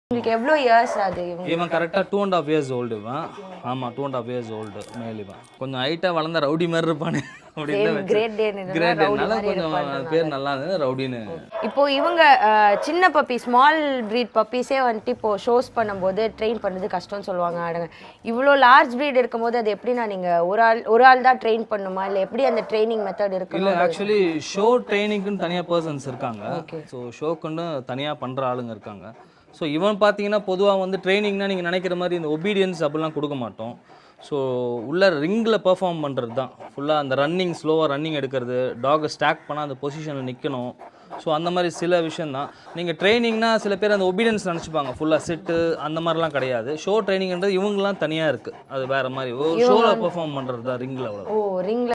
உங்களுக்கு எவ்வளோ இயர்ஸ் அது இவங்க இவன் கரெக்டாக two and half years old இவன் ஆமாம் two and half years old மேல் இவன் கொஞ்சம் ஹைட்டாக வளர்ந்த ரவுடி மாதிரி இருப்பானே அப்படின்னு கிரேட் டே கிரேட்னால கொஞ்சம் பேர் நல்லா இருந்தது ரவுடின்னு இப்போ இவங்க அஹ், சின்ன பப்பி ஸ்மால் breed பப்பீஸே வந்துட்டு இப்போ ஷோஸ் பண்ணும்போது ட்ரெயின் பண்ணது கஷ்டம்னு சொல்லுவாங்க ஆடுங்க இவ்வளோ லார்ஜ் breed இருக்கும்போது அது எப்படின்னா நீங்க ஒரு ஆள் ஒரு ஆள் தான் ட்ரெயின் பண்ணுமா இல்லை எப்படி அந்த ட்ரைனிங் மெத்தட் இல்லை இருக்கணும் ஆக்சுவலி ஷோ ட்ரைனிங்க்குன்னு தனியாக பர்சன்ஸ் இருக்காங்க ஸோ ஷோக்குன்னு தனியாக பண்ணுற ஆளுங்க இருக்காங்க ஸோ இவன் பார்த்தீங்கன்னா பொதுவாக வந்து ட்ரைனிங்னா நீங்கள் நினைக்கிற மாதிரி இந்த ஒபீடியன்ஸ் அப்படிலாம் கொடுக்க மாட்டோம் ஸோ உள்ள ரிங்கில் பெர்ஃபார்ம் பண்ணுறது தான் ஃபுல்லாக அந்த ரன்னிங் ஸ்லோவாக ரன்னிங் எடுக்கிறது டாகை ஸ்டாக் பண்ணால் அந்த பொசிஷனில் நிற்கணும் ஸோ அந்த மாதிரி சில விஷயந்தான் நீங்கள் ட்ரைனிங்னா சில பேர் அந்த ஒபீடியன்ஸ் நினச்சிப்பாங்க ஃபுல்லாக செட்டு அந்த மாதிரிலாம் கிடையாது ஷோ ட்ரைனிங்ன்றது இவங்கலாம் தனியாக இருக்குது அது வேறு மாதிரி ஷோவில் பெர்ஃபார்ம் பண்ணுறது தான் ரிங்கில் அவ்வளோ ஓ ரிங்ல